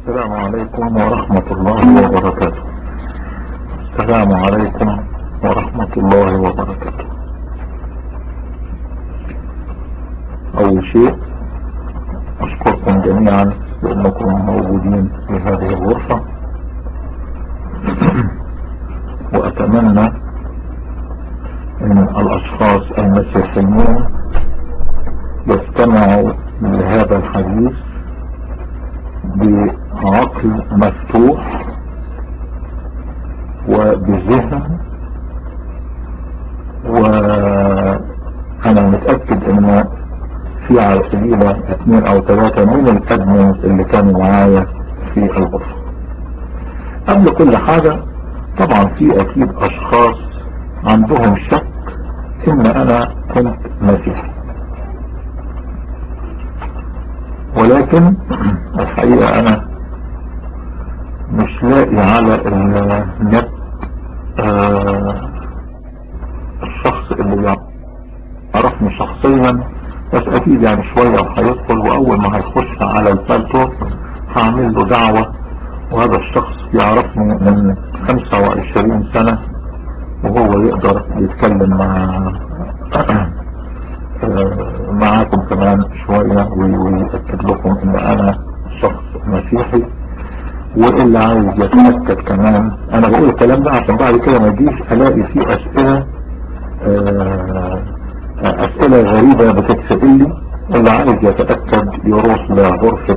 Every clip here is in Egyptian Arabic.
السلام عليكم ورحمة الله وبركاته السلام عليكم ورحمة الله وبركاته أول شيء أشكركم جميعا بأنكم موجودين في هذه الغرفة وأتمنى أن الأشخاص المسيحيين يستمعوا لهذا الحديث بعقل مفتوح وبذهن وانا متأكد ان في على سبيل اثنين او ثلاثة من الادمنز اللي كانوا معايا في الغرفة قبل كل حاجة طبعا في اكيد اشخاص عندهم شك ان انا كنت مسيحي ولكن الحقيقة انا مش لاقي على النت آه الشخص اللي يعرفني شخصيا بس اكيد يعني شوية وهيدخل واول ما هيخش على الفالتو هعمل له دعوة وهذا الشخص يعرفني من 25 سنة وهو يقدر يتكلم مع معاكم كمان شوية ويأكد لكم ان انا شخص مسيحي واللي عايز يتأكد كمان انا بقول الكلام ده عشان بعد كده ما يجيش الاقي فيه اسئلة اسئلة غريبة بتتسأل لي اللي عايز يتأكد يروح لغرفة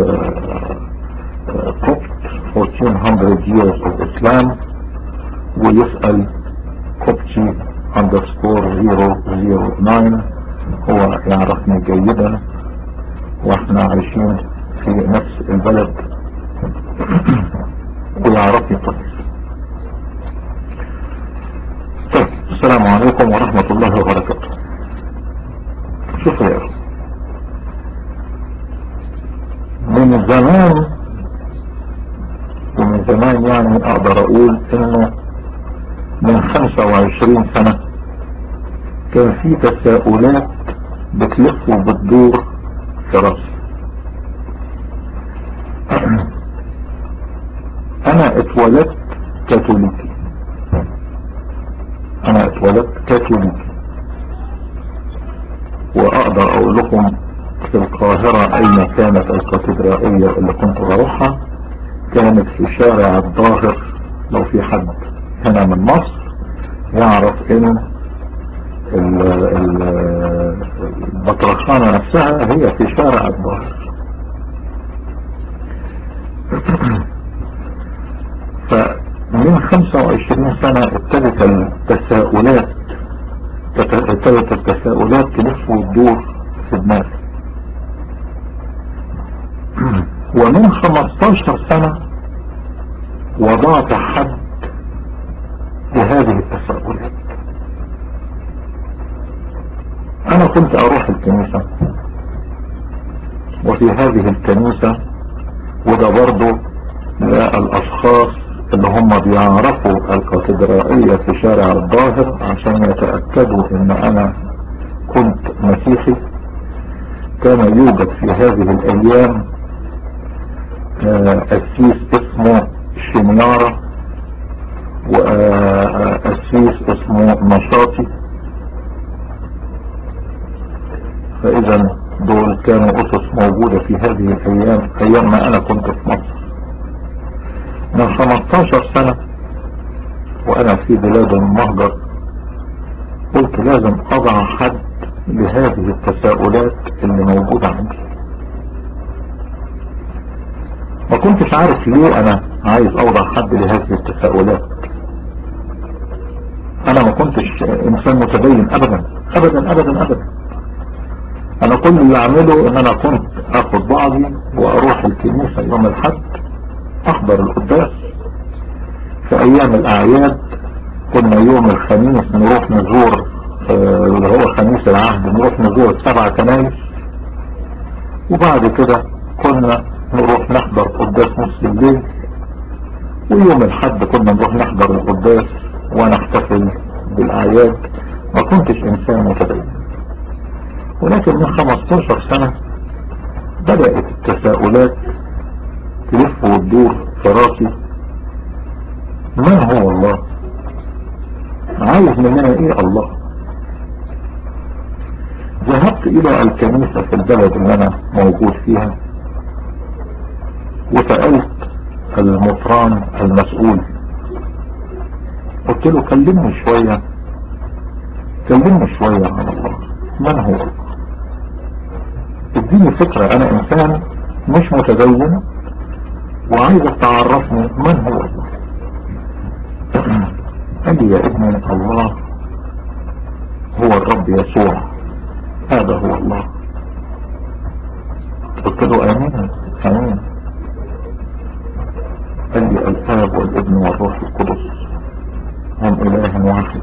كوبت 1400 years of Islam ويسأل كوبتي underscore 009 هو يعرفني جيدا واحنا عايشين في نفس البلد ويعرفني كويس طيب السلام عليكم ورحمة الله وبركاته شوف يا من زمان ومن زمان يعني اقدر اقول انه من 25 سنة كان في تساؤلات بتلف وبتدور في راسي انا اتولدت كاثوليكي انا اتولدت كاثوليكي واقدر اقول لكم في القاهرة اين كانت الكاتدرائية اللي كنت بروحها كانت في شارع الظاهر لو في حد هنا من مصر يعرف ان البطرخانة نفسها هي في شارع الظاهر فمن 25 سنة ابتدت التساؤلات ابتدت التساؤلات تلف وتدور في دماغي ومن 15 سنة وضعت حد لهذه التساؤلات انا كنت اروح الكنيسة وفي هذه الكنيسة وده برضو الاشخاص اللي هم بيعرفوا الكاتدرائية في شارع الظاهر عشان يتأكدوا ان انا كنت مسيحي كان يوجد في هذه الايام قسيس اسمه شنيارة وقسيس اسمه نشاطي فاذا دول كانوا اسس موجودة في هذه الايام ايام ما انا كنت في مصر من 15 سنة وانا في بلاد المهجر قلت لازم اضع حد لهذه التساؤلات اللي موجودة عندي ما كنتش عارف ليه انا عايز اوضع حد لهذه التساؤلات انا ما كنتش انسان متدين ابدا ابدا ابدا ابدا انا كل اللي اعمله ان انا كنت اخد بعضي واروح الكنيسة يوم الحد احضر القداس في ايام الاعياد كنا يوم الخميس نروح نزور اللي هو خميس العهد نروح نزور السبع كنايس وبعد كده كنا نروح نحضر قداس نص الليل ويوم الحد كنا نروح نحضر القداس ونحتفل بالاعياد ما كنتش انسان متدين ولكن من 15 سنة بدأت التساؤلات تلف وتدور في راسي من هو الله عايز مننا ايه الله ذهبت الى الكنيسة في البلد اللي انا موجود فيها وسألت المطران المسؤول قلت له كلمني شوية كلمني شوية عن الله من هو الله اديني فكرة انا انسان مش متدين وعايزك تعرفني من هو الله قال لي يا ابني الله هو الرب يسوع هذا هو الله قلت له امين امين قال لي الاب والابن والروح القدس هم اله واحد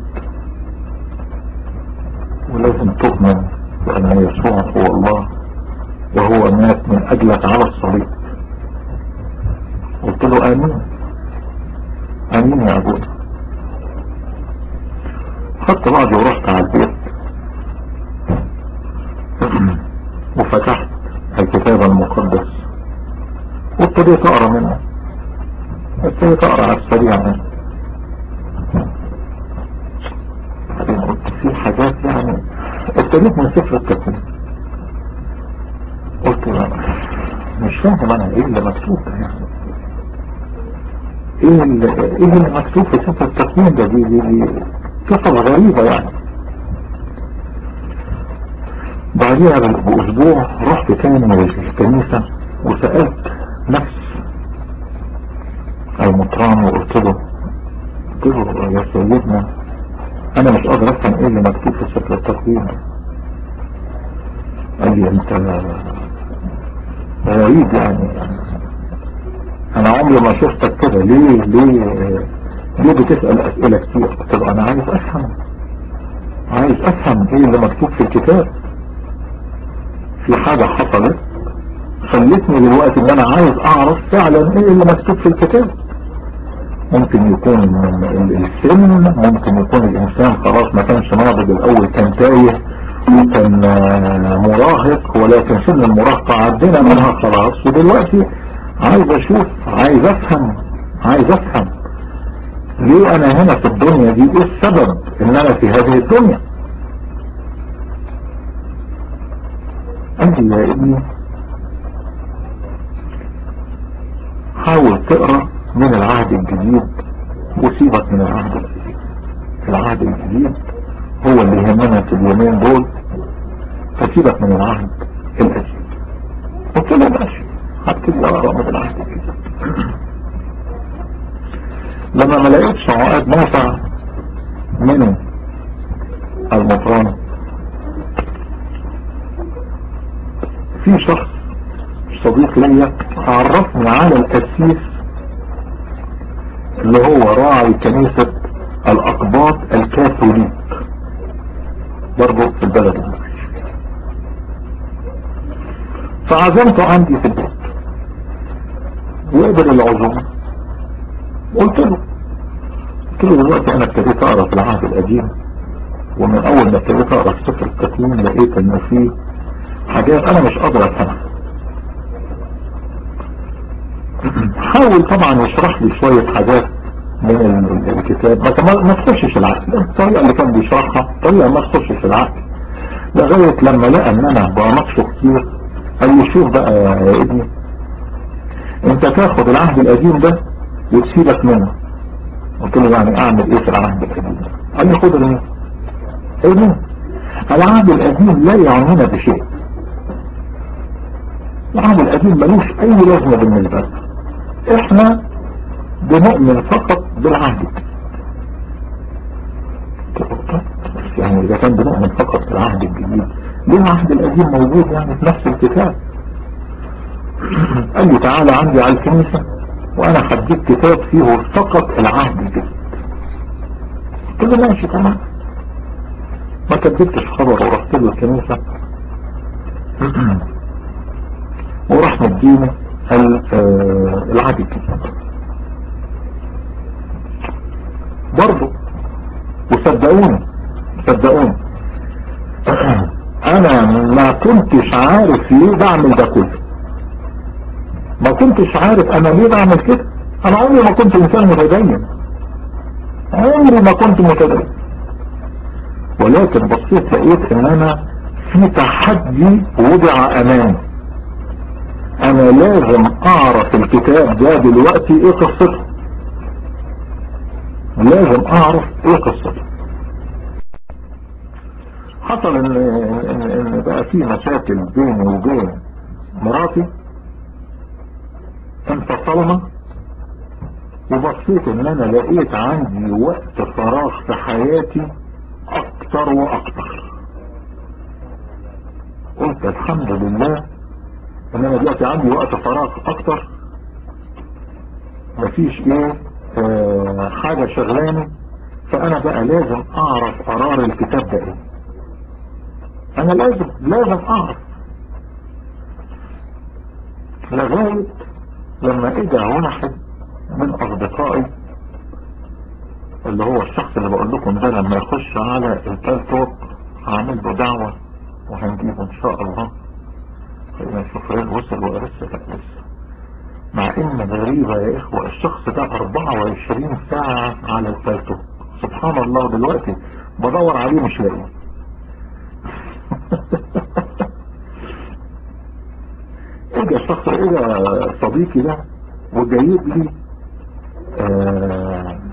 ولازم تؤمن بان يسوع هو الله وهو مات من اجلك على الصليب قلت له امين امين يا ابونا خدت بعضي ورحت على البيت وفتحت الكتاب المقدس وابتديت اقرا منه ابتديت اقرا على السريع منه بعدين قلت في حاجات يعني ابتديت من سفر التكوين قلت لا مش فاهم انا ايه اللي مكتوب ده يعني ايه اللي, ايه اللي مكتوب في سفر التكوين ده دي, دي, دي قصص غريبة يعني بعدها بأسبوع رحت تاني للكنيسة وسألت نفس المطران وقلت له قلت له يا سيدنا انا مش قادر افهم ايه اللي مكتوب في سفر التكوين قال لي انت غريب يعني انا عمري ما شفتك كده ليه ليه ليه بتسأل اسئلة كتير قلت له انا عايز افهم عايز افهم ايه اللي مكتوب في الكتاب في حاجة حصلت خلتني دلوقتي ان انا عايز اعرف فعلا ايه اللي مكتوب في الكتاب ممكن يكون السن ممكن يكون الانسان خلاص ما كانش ناضج الاول كان تايه وكان مراهق ولكن سن المراهقة عدينا منها خلاص ودلوقتي عايز اشوف عايز افهم عايز افهم ليه انا هنا في الدنيا دي ايه السبب ان انا في هذه الدنيا قال لي يا ابني حاول تقرأ من العهد الجديد وسيبك من العهد الجديد العهد الجديد هو اللي يهمنا في اليومين دول فسيبك من العهد القديم قلت له ماشي هبتدي اقرا من العهد الجديد لما ما لقيتش عقاد نافع من المطران في شخص صديق ليا عرفني على القسيس اللي هو راعي كنيسة الأقباط الكاثوليك برضه في البلد اللي فعزمته عندي في البيت وقبل العزومة قلت له قلت له دلوقتي انا ابتديت اقرا في العهد القديم ومن اول ما ابتديت اقرا في سفر التكوين لقيت ان في حاجات انا مش قادر افهمها حاول طبعا يشرح لي شوية حاجات من الكتاب ما ما تخشش العقل الطريقة اللي كان بيشرحها طريقة ما تخشش العقل لغاية لما لقى ان انا بناقشه كتير قال لي شوف بقى يا ابني انت تاخد العهد القديم ده وتسيبك منه قلت له يعني اعمل ايه في العهد القديم قال لي خد ارميه ارميه العهد القديم لا يعنينا بشيء العهد القديم ملوش اي لازمة بالنسبة لنا احنا بنؤمن فقط بالعهد يعني اذا كان بنؤمن فقط بالعهد الجديد ليه العهد القديم موجود يعني في نفس الكتاب قال لي تعالى عندي على الكنيسة وانا هديك كتاب فيه فقط العهد الجديد قلت له ماشي تمام ما كدبتش خبر ورحت له الكنيسة وراح مديني العهد الجديد برضه وصدقوني صدقوني انا ما كنتش عارف ليه بعمل ده كله ما كنتش عارف انا ليه بعمل كده انا عمري ما كنت انسان متدين عمري ما كنت متدين ولكن بصيت لقيت ان انا في تحدي وضع امامي انا لازم اعرف الكتاب ده دلوقتي ايه قصته لازم اعرف ايه قصته حصل ان, إن, إن بقى في مشاكل بيني وبين مراتي انفصلنا وبصيت ان انا لقيت عندي وقت فراغ في حياتي اكتر واكتر قلت الحمد لله ان انا دلوقتي عندي وقت فراغ اكتر مفيش ايه آه حاجة شغلاني فانا بقى لازم اعرف قرار الكتاب ده ايه انا لازم لازم اعرف لغاية لما اجى واحد من اصدقائي اللي هو الشخص اللي بقول لكم ده لما يخش على البالتوب هعمل له دعوة وهنجيبه ان شاء الله خلينا نشوف ريال وصل ولا لسه لا لسه مع ان غريبة يا اخوة الشخص ده 24 ساعة على البالتوب سبحان الله دلوقتي بدور عليه مش لاقيه اجا الشخص اجا صديقي ده وجايب لي آآ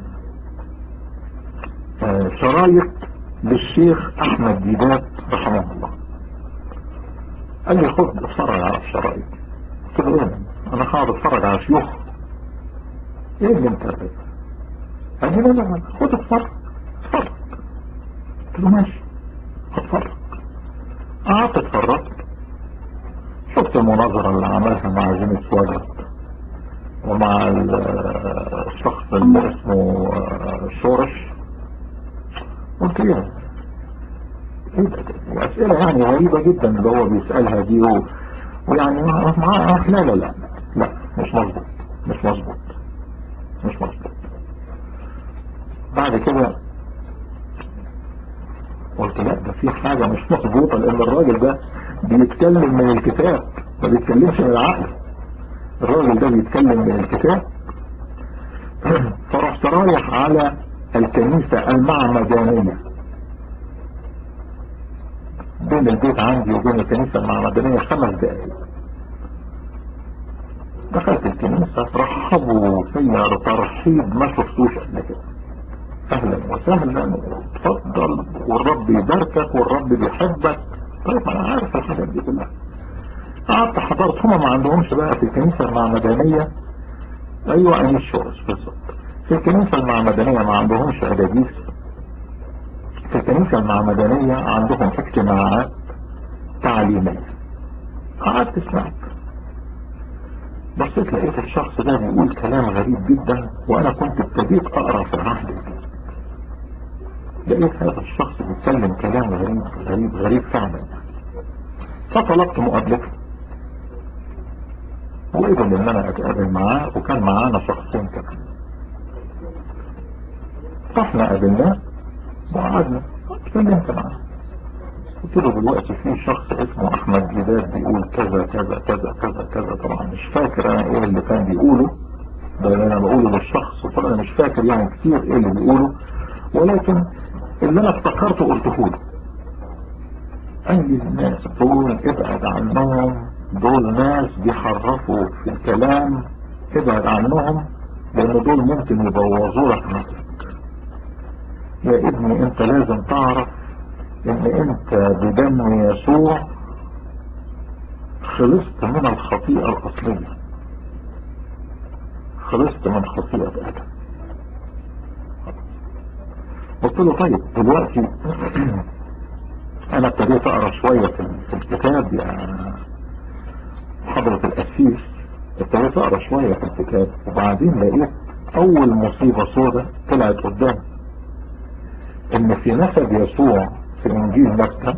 آآ شرايط للشيخ احمد ديدات رحمه الله قال لي خد اتفرج على الشرايط قلت له ايه انا هقعد اتفرج على شيوخ ايه اللي انت قال قال لي لا لا خد اتفرج اتفرج قلت له ماشي اتفرج قعدت اتفرجت شفت المناظرة اللي عملها مع جيمس وجد ومع الشخص اللي اسمه شورش قلت ايه ايه ده واسئلة يعني غريبة جدا اللي هو بيسألها دي و... ويعني مع... مع... لا لا لا لا مش مظبوط مش مظبوط مش مظبوط بعد كده قلت لا ده في حاجة مش مظبوطة لان الراجل ده بيتكلم من الكتاب ما بيتكلمش من العقل الراجل ده بيتكلم من الكتاب فرحت رايح على الكنيسة المعمدانية بين البيت عندي وبين الكنيسة المعمدانية خمس دقايق دخلت الكنيسة رحبوا فيا ترحيب ما شفتوش قبل كده اهلا وسهلا اتفضل والرب يباركك والرب بيحبك طيب انا عارف الحاجات دي كلها قعدت حضرت هما ما عندهمش بقى في الكنيسة المعمدانية ايوه اي الشورس بالظبط في الكنيسة المعمدانية ما عندهمش ادابيس في الكنيسة المعمدانية عندهم اجتماعات تعليمية قعدت سمعت بصيت لقيت الشخص ده بيقول كلام غريب جدا وانا كنت ابتديت اقرا في العهد الجديد لقيت هذا الشخص بيتكلم كلام غريب غريب غريب فعلا فطلبت مقابلته وقبل ان انا اتقابل معاه وكان معانا شخصين كمان رحنا قابلناه وقعدنا اتكلمت معاه قلت له دلوقتي في شخص اسمه احمد جداد بيقول كذا كذا كذا كذا كذا طبعا مش فاكر انا ايه اللي كان بيقوله ده اللي انا بقوله للشخص طبعا مش فاكر يعني كتير ايه اللي بيقوله ولكن اللي انا افتكرته قلته له اي الناس دول ابعد عنهم دول ناس بيحرفوا في الكلام ابعد عنهم لان دول ممكن يبوظوا لك نفسك يا ابني انت لازم تعرف ان انت بدم يسوع خلصت من الخطيئة الاصلية خلصت من خطيئة ادم قلت له طيب دلوقتي انا ابتديت اقرا شوية في الكتاب يعني حضرة القسيس ابتديت اقرا شوية في الكتاب وبعدين لقيت اول مصيبة سودة طلعت قدامي ان في نسب يسوع في انجيل مكة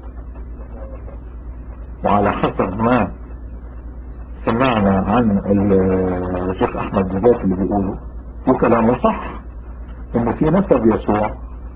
وعلى حسب ما سمعنا عن الشيخ احمد جدات اللي بيقوله وكلامه صح ان في نسب يسوع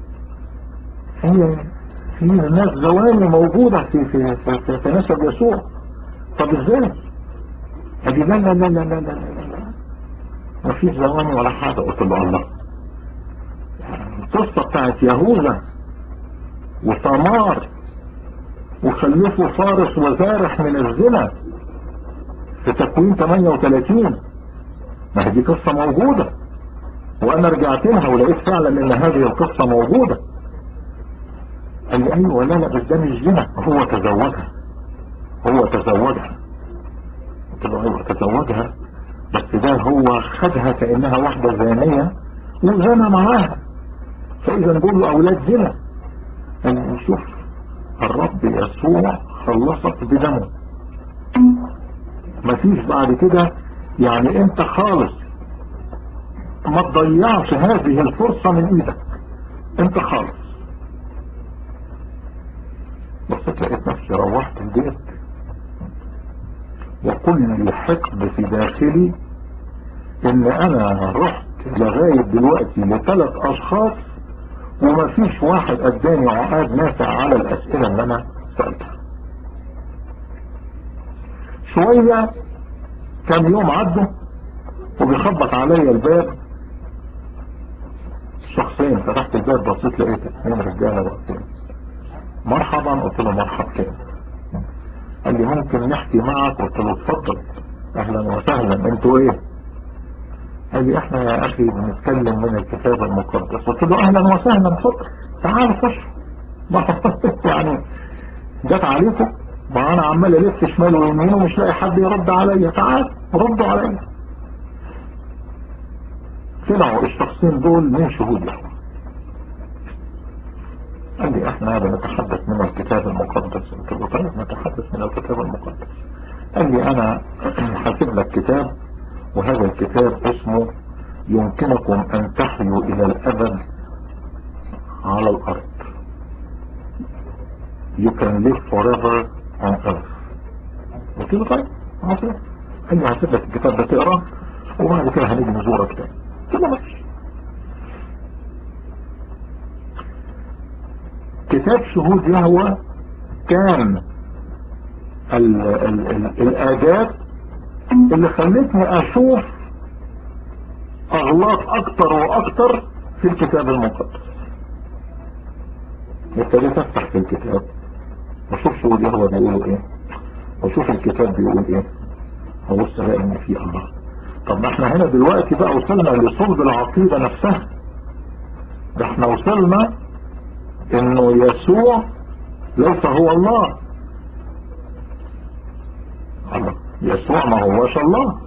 هي في ناس زواني موجودة في في في, في, في نسب يسوع طب ازاي قال لي لا لا لا لا لا لا لا لا ما فيش زواني ولا حاجة قلت له الله القصة بتاعت يهوذا وثمار وخلفوا فارس وزارح من الزنا في تكوين 38 ما هي دي قصة موجودة وانا رجعت لها ولقيت فعلا ان هذه القصة موجودة قال لي ايوه لا لا بس ده مش زنا هو تزوجها هو تزوجها قلت له ايوه تزوجها بس ده هو خدها كأنها واحدة زانية وزنى معاها فاذا نقول له اولاد زنا قال لي شوف الرب يسوع خلصك بدمه مفيش بعد كده يعني انت خالص ما تضيعش هذه الفرصة من ايدك انت خالص بس لقيت نفسي روحت البيت وكل حقد في داخلي ان انا رحت لغاية دلوقتي لثلاث اشخاص وما فيش واحد اداني عقاد نافع على الاسئلة اللي انا سألتها شوية كام يوم عدوا وبيخبط عليا الباب شخصين فتحت الباب بصيت لقيت اثنين رجالة واقفين مرحبا قلت له مرحب كده قال لي ممكن نحكي معك قلت له اتفضل اهلا وسهلا انتوا ايه قال لي احنا يا اخي بنتكلم من الكتاب المقدس قلت له اهلا وسهلا اتفضل تعالوا خش ما يعني جت عليكم ما انا عمال الف شمال ويمين ومش لاقي حد يرد عليا تعال ردوا عليا طلعوا الشخصين دول من شهود يهوه قال لي احنا بنتحدث من الكتاب المقدس قلت له طيب نتحدث من الكتاب المقدس قال لي انا حاسب لك كتاب وهذا الكتاب اسمه يمكنكم ان تحيوا الى الابد على الارض you can live forever on earth قلت له طيب عصر قال لي هسيب لك الكتاب ده تقراه وبعد كده هنيجي نزورك تاني قلت له ماشي كتاب شهود يهوى كان ال ال ال الآداب اللي خلتني أشوف أغلاط أكتر وأكتر في الكتاب المقدس ابتديت أفتح في الكتاب وأشوف شهود يهوى بيقولوا إيه وأشوف الكتاب بيقول إيه وأبص ألاقي إن في الله طب ما احنا هنا دلوقتي بقى وصلنا لصلب العقيدة نفسها ده احنا وصلنا انه يسوع ليس هو الله الله يسوع ما هوش الله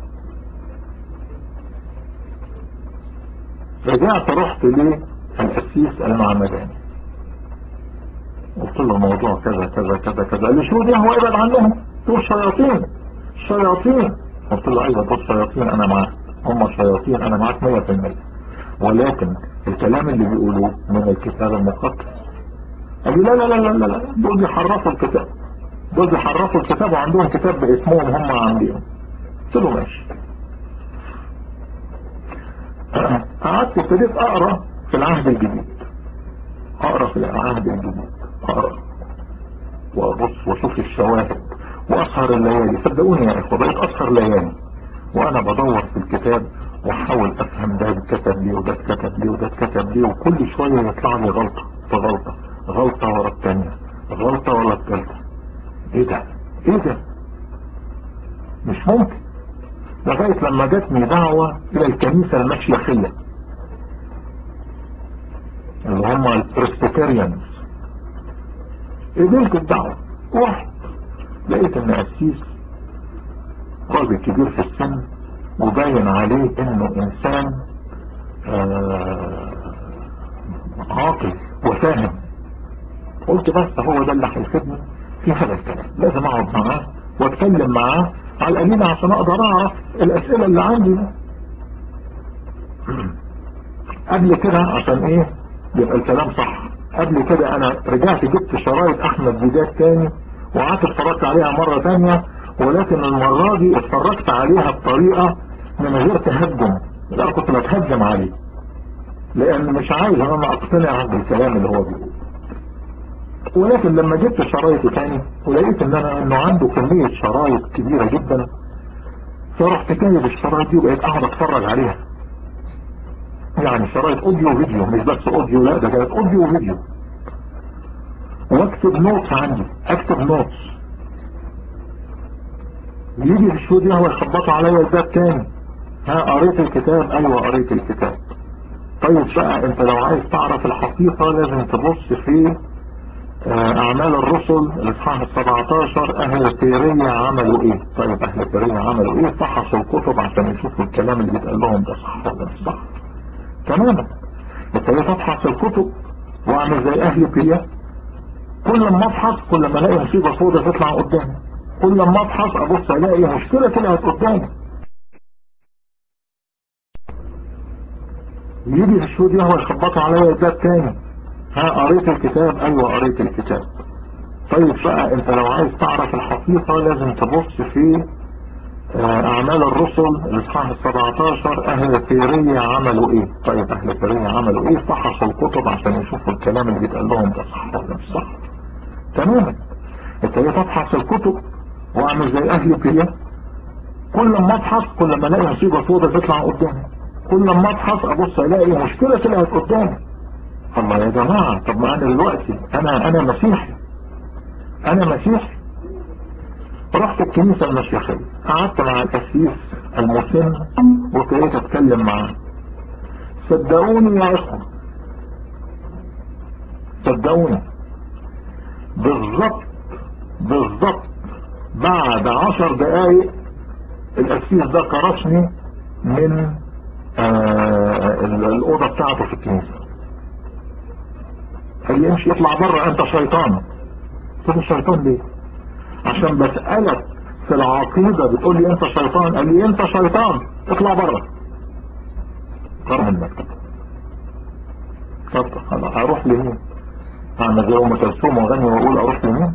رجعت رحت ليه القسيس المعمداني قلت له الموضوع كذا كذا كذا كذا قال لي شو دي هو ابعد عنهم دول شياطين شياطين قلت له ايوه دول شياطين انا معاك هم شياطين انا معاك 100% ولكن الكلام اللي بيقولوه من الكتاب المقدس قال لي لا لا لا لا لا دول بيحرفوا الكتاب دول بيحرفوا الكتاب وعندهم كتاب باسمهم هم عاملينه قلت له ماشي قعدت ابتديت اقرا في العهد الجديد اقرا في العهد الجديد اقرا وابص واشوف الشواهد واسهر الليالي صدقوني يا اخوه بقيت اسهر ليالي وانا بدور في الكتاب واحاول افهم ده اتكتب ليه وده اتكتب ليه وده اتكتب ليه وكل شويه يطلع لي غلطه في غلطه غلطه ورا الثانيه غلطه ورا الثالثه ايه ده ايه ده مش ممكن لغايه لما جاتني دعوه الى الكنيسه المشيخيه اللي هم البرسبيتيريانز قبلت الدعوه رحت لقيت ان قسيس راجل كبير في السن وباين عليه انه انسان آه عاقل وفاهم قلت بس هو ده اللي هيفيدني في هذا الكلام لازم اقعد معاه واتكلم معاه على القليل عشان اقدر اعرف الاسئله اللي عندي دي قبل كده عشان ايه يبقى الكلام صح قبل كده انا رجعت جبت شرايط احمد ديدات تاني وقعدت اتفرجت عليها مرة تانية ولكن المرة دي اتفرجت عليها بطريقة من غير تهجم لا كنت بتهجم عليه لان مش عايز انا اقتنع بالكلام اللي هو بيقوله ولكن لما جبت شرايط تاني ولقيت ان انا انه عنده كمية شرايط كبيرة جدا فرحت جايب الشرايط دي وبقيت قاعد اتفرج عليها يعني شرايط اوديو وفيديو مش بس اوديو لا ده كانت اوديو وفيديو واكتب نوتس عندي اكتب نوتس يجي في الشو هو يخبطوا عليا الباب تاني ها قريت الكتاب ايوه قريت الكتاب طيب بقى انت لو عايز تعرف الحقيقة لازم تبص في اعمال الرسل الاصحاح 17 اهل التيرية عملوا ايه طيب اهل التيرية عملوا ايه فحصوا الكتب عشان يشوفوا الكلام اللي بيتقال لهم ده صح ولا مش صح تماما ابتديت ابحث الكتب واعمل زي اهل التيرية كل ما ابحث كل ما الاقي مصيبة سودة تطلع قدامي كل ما ابحث ابص الاقي مشكلة طلعت قدامي يجي في الشو دي هو يخبطوا عليا الباب تاني ها قريت الكتاب ايوه قريت الكتاب طيب بقى انت لو عايز تعرف الحقيقة لازم تبص في اعمال الرسل الاصحاح 17 اهل التيرية عملوا ايه طيب اهل التيرية عملوا ايه فحصوا الكتب عشان يشوفوا الكلام اللي بيتقال لهم ده صح ولا مش صح تماما ابتديت ابحث الكتب واعمل زي اهل التيرية كل ما ابحث كل ما الاقي مصيبة سودة تطلع قدامي كل ما ابحث ابص الاقي مشكلة طلعت قدامي الله يا جماعة طب ما انا دلوقتي انا انا مسيحي انا مسيحي رحت الكنيسة المسيحية قعدت مع الاسيس المسن وابتديت اتكلم معاه صدقوني يا اخوة صدقوني بالظبط بالظبط بعد عشر دقايق الاسيس ده كرشني من آه الأوضة بتاعته في الكنيسة قال لي امشي اطلع بره انت شيطان قلت له شيطان ليه عشان بسألك في العقيدة بتقول لي انت شيطان قال لي انت شيطان اطلع بره قرم المكتب طب هروح لمين اعمل زي ام كلثوم واغني واقول اروح لمين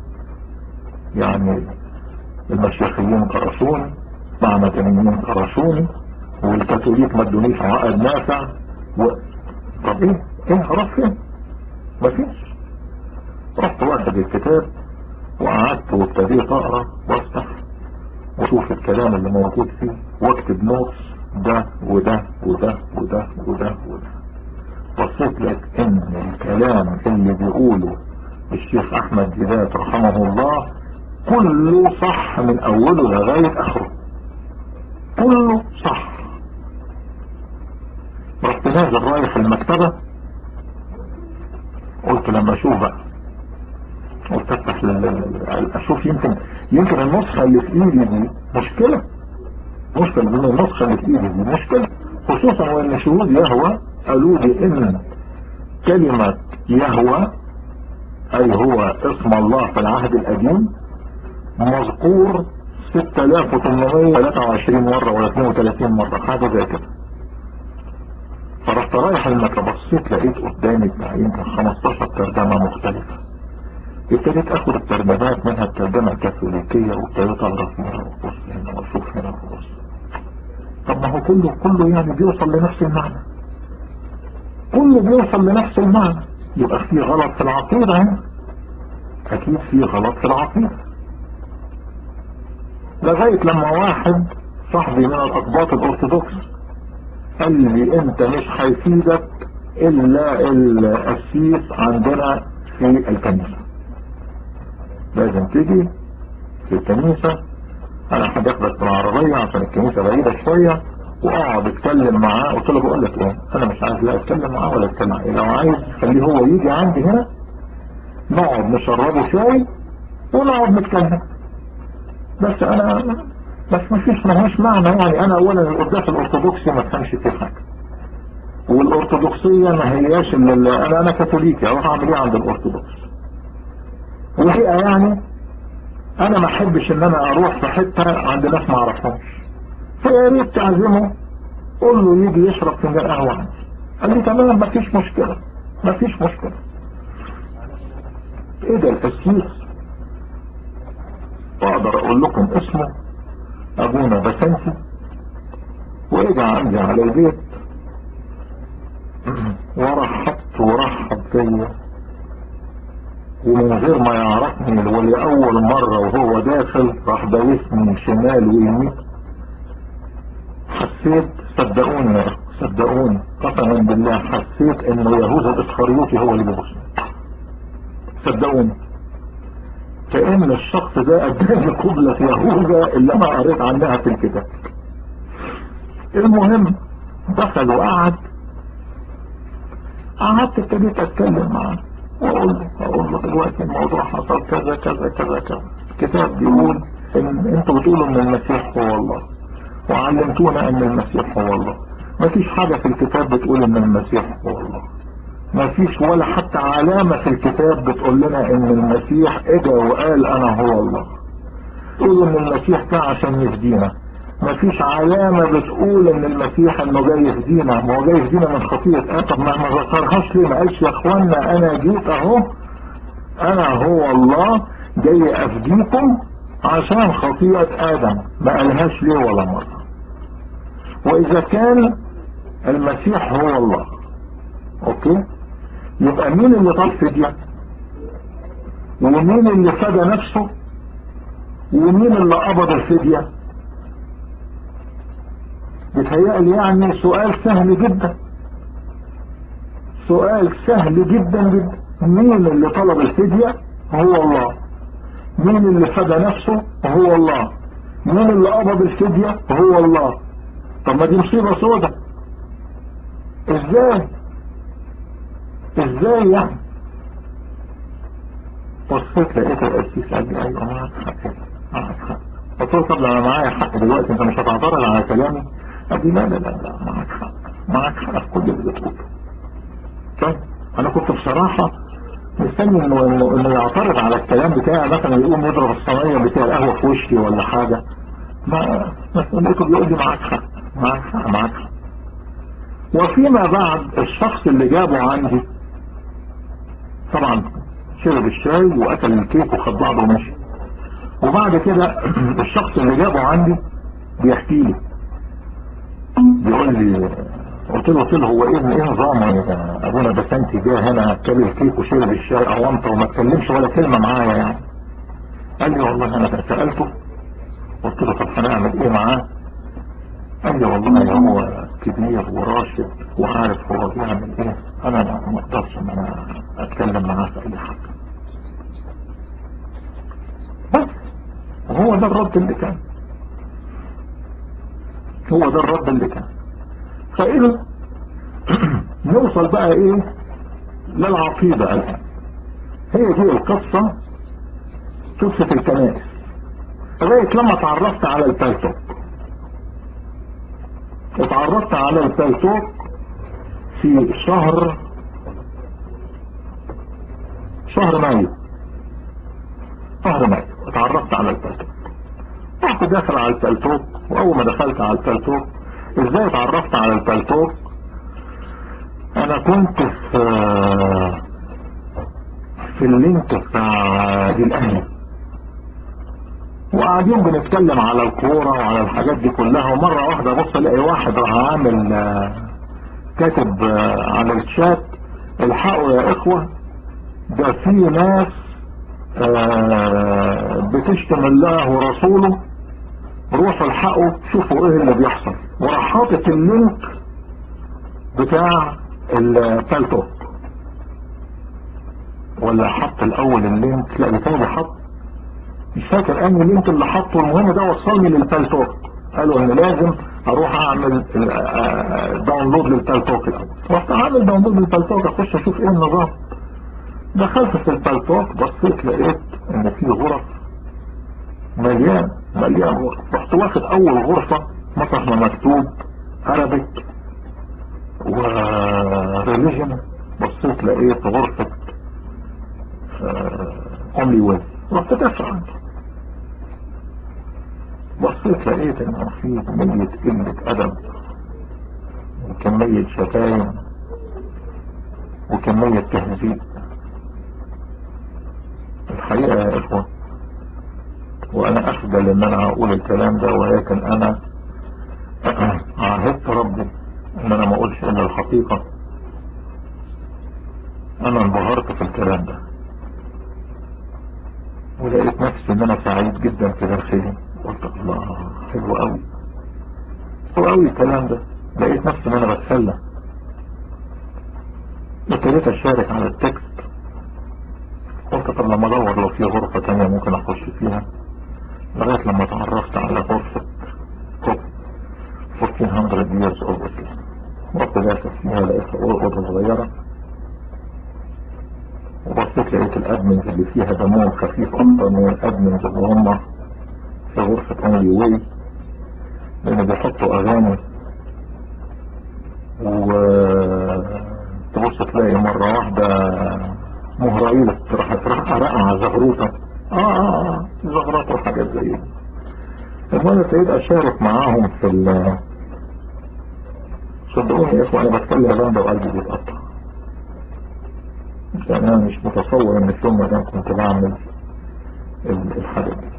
يعني المسيحيين كرشوني مع مدنيين كرشوني والكاثوليك ما ادونيش عقد نافع و... طب ايه ايه هروح فين مفيش رحت واخد الكتاب وقعدت وابتديت اقرا وافتح واشوف الكلام اللي موجود فيه واكتب نوتس ده وده وده وده وده وده بصيت لك ان الكلام اللي بيقوله الشيخ احمد جلال رحمه الله كله صح من اوله لغاية اخره كله صح رحت نازل رايح المكتبة قلت لما اشوف بقى قلت افتح اشوف يمكن يمكن النسخة اللي في ايدي دي مشكلة مشكلة من النسخة اللي في ايدي دي مشكلة خصوصا وان شهود يهوى قالوا لي ان كلمة يهوى اي هو اسم الله في العهد القديم مذكور 6823 مرة ولا 32 مرة حاجة زي كده فرحت رايح المكة بصيت لقيت قدامي بتاع يمكن 15 ترجمة مختلفة ابتديت اخد الترجمات منها الترجمة الكاثوليكية وابتديت اقرا فيها وابص هنا واشوف هنا وابص طب ما هو كله كله يعني بيوصل لنفس المعنى كله بيوصل لنفس المعنى يبقى في غلط في العقيدة هنا اكيد في غلط في العقيدة لغاية لما واحد صاحبي من الاقباط الارثوذكس قال لي انت مش هيفيدك الا القسيس عندنا في الكنيسة لازم تيجي في الكنيسة انا هدخلك بالعربية عشان الكنيسة بعيدة شوية واقعد اتكلم معاه قلت له بقول لك ايه انا مش عايز لا اتكلم معاه ولا اتكلم معاه لو عايز خليه هو يجي عندي هنا نقعد نشربه شاي ونقعد نتكلم بس انا بس ما فيش ملهاش معنى يعني انا اولا القداس الارثوذكسي ما تفهمش فيه حاجه والارثوذكسيه ما هياش الا انا انا كاثوليكي اروح اعمل ايه عند الارثوذكس والحقيقه يعني انا ما احبش ان انا اروح في حته عند ناس ما اعرفهمش فيا ريت تعزمه قول له يجي يشرب فنجان قهوه عندي قال لي تمام ما فيش مشكله ما فيش مشكله ايه ده القسيس واقدر اقول لكم اسمه ابونا بسنتي واجى عندي على البيت ورحبت ورحب فيا ومن غير ما يعرفني ولأول مرة وهو داخل راح دايسني شمال ويمين حسيت صدقوني صدقوني قسما بالله حسيت انه يهوذا الاسخريوطي هو اللي بيبصني صدقوني كأن الشخص ده اداني قبلة يهوذا اللي انا قريت عنها في الكتاب المهم دخل وقعد قعدت ابتديت اتكلم معاه واقول له اقول له دلوقتي الموضوع حصل كذا كذا كذا كذا الكتاب بيقول ان انتوا بتقولوا ان المسيح هو الله وعلمتونا ان المسيح هو الله ما فيش حاجة في الكتاب بتقول ان المسيح هو الله ما فيش ولا حتى علامة في الكتاب بتقول لنا ان المسيح اجا وقال انا هو الله تقول ان المسيح جه عشان يهدينا ما فيش علامة بتقول ان المسيح انه جاي يهدينا ما هو جاي يهدينا من خطية ادم ما ما ذكرهاش ليه ما قالش يا اخوانا انا جيت اهو انا هو الله جاي افديكم عشان خطيئة ادم ما قالهاش ليه ولا مرة واذا كان المسيح هو الله اوكي يبقى مين اللي طال فدية ومين اللي فدى نفسه ومين اللي قبض الفدية بتهيألي يعني سؤال سهل جدا سؤال سهل جدا جدا مين اللي طلب الفدية هو الله مين اللي فدى نفسه هو الله مين اللي قبض الفدية هو الله طب ما دي مصيبة سودة ازاي ازاي يعني بصيت لقيت القسيس قال لي ايوه معاك حق معاك حق قلت له طب انا معايا حق دلوقتي انت مش هتعترض على كلامي قال لي لا لا لا لا معاك حق معاك حق في كل اللي بتقوله طيب انا كنت بصراحة مستني انه انه انه يعترض على الكلام بتاعي مثلا يقوم يضرب الصينية بتاع القهوة في وشي ولا حاجة ما لقيته بيقول لي معاك حق معاك حق معاك حق وفيما بعد الشخص اللي جابه عندي طبعا شرب الشاي واكل الكيك وخد بعضه ومشي وبعد كده الشخص اللي جابه عندي بيحكي لي بيقول لي قلت له قلت له هو ايه ايه نظامه يا ابونا بسنتي جه هنا اكل الكيك وشرب الشاي اوامطه وما اتكلمش ولا كلمه معايا يعني قال لي والله انا سالته قلت له طب هنعمل ايه معاه قال لي والله هو كبير وراشد وعارف هو بيعمل ايه انا ما اقدرش ان انا اتكلم معاه في اي حاجه بس وهو ده الرد اللي كان هو ده الرد اللي كان فإذا نوصل بقى ايه للعقيدة الآن هي دي القصة قصة الكنائس لغاية لما تعرفت على البالتوك اتعرفت على البالتوك في شهر شهر مايو شهر مايو اتعرفت على البالتوك رحت داخل على البالتوك واول ما دخلت على البالتوك ازاي اتعرفت على البالتوك انا كنت في في اللينك بتاع دي الاهلي وقاعدين بنتكلم على الكورة وعلى الحاجات دي كلها ومرة واحدة بص الاقي واحد راح عامل كاتب على الشات الحقوا يا اخوة ده في ناس بتشتم الله ورسوله روحوا الحقوا شوفوا ايه اللي بيحصل وراح حاطط اللينك بتاع البالتوك ولا حط الاول اللينك لا بتاعي حط مش فاكر اني اللينك اللي حطه المهم ده وصلني للبالتوك قالوا ان لازم اروح اعمل داونلود للبالتوك الاول رحت اعمل داونلود للبالتوك اخش اشوف ايه النظام دخلت في البالتوك بصيت لقيت ان في غرف مليان مليان غرف رحت واخد اول غرفة مطرح ما مكتوب عربيك وريليجن بصيت لقيت غرفة اونلي ويز رحت دافع بصيت لقيت انه في كمية قلة ادب وكمية شتايم وكمية تهزيء الحقيقة يا اخوة وانا اخجل ان انا اقول الكلام ده ولكن انا عهدت ربي ان انا ما اقولش الا الحقيقة انا انبهرت في الكلام ده ولقيت نفسي ان انا سعيد جدا في داخلي قلت الله حلو قوي حلو قوي الكلام ده لقيت نفسي ان انا بتسلى ابتديت اشارك على التكست قلت طب لما ادور لو في غرفة تانية ممكن اخش فيها لغاية لما تعرفت على غرفة كوب 1400 years old Islam رحت داخل فيها لقيتها أوضة صغيرة وبصيت لقيت الأدمنز اللي فيها دمهم خفيف أكتر من الأدمنز اللي هم في غرفة أونلي واي لأن بيحطوا أغاني وتبص تلاقي مرة واحدة مهرائيل راحت رقعة زغروطة آه آه آه زغروطة وحاجات زي دي المهم ابتديت أشارك معاهم في ال صدقوني يا إخوة أنا بتكلم لندا وقلبي بيتقطع يعني أنا مش متصور إن في يوم من الأيام كنت بعمل الحاجة دي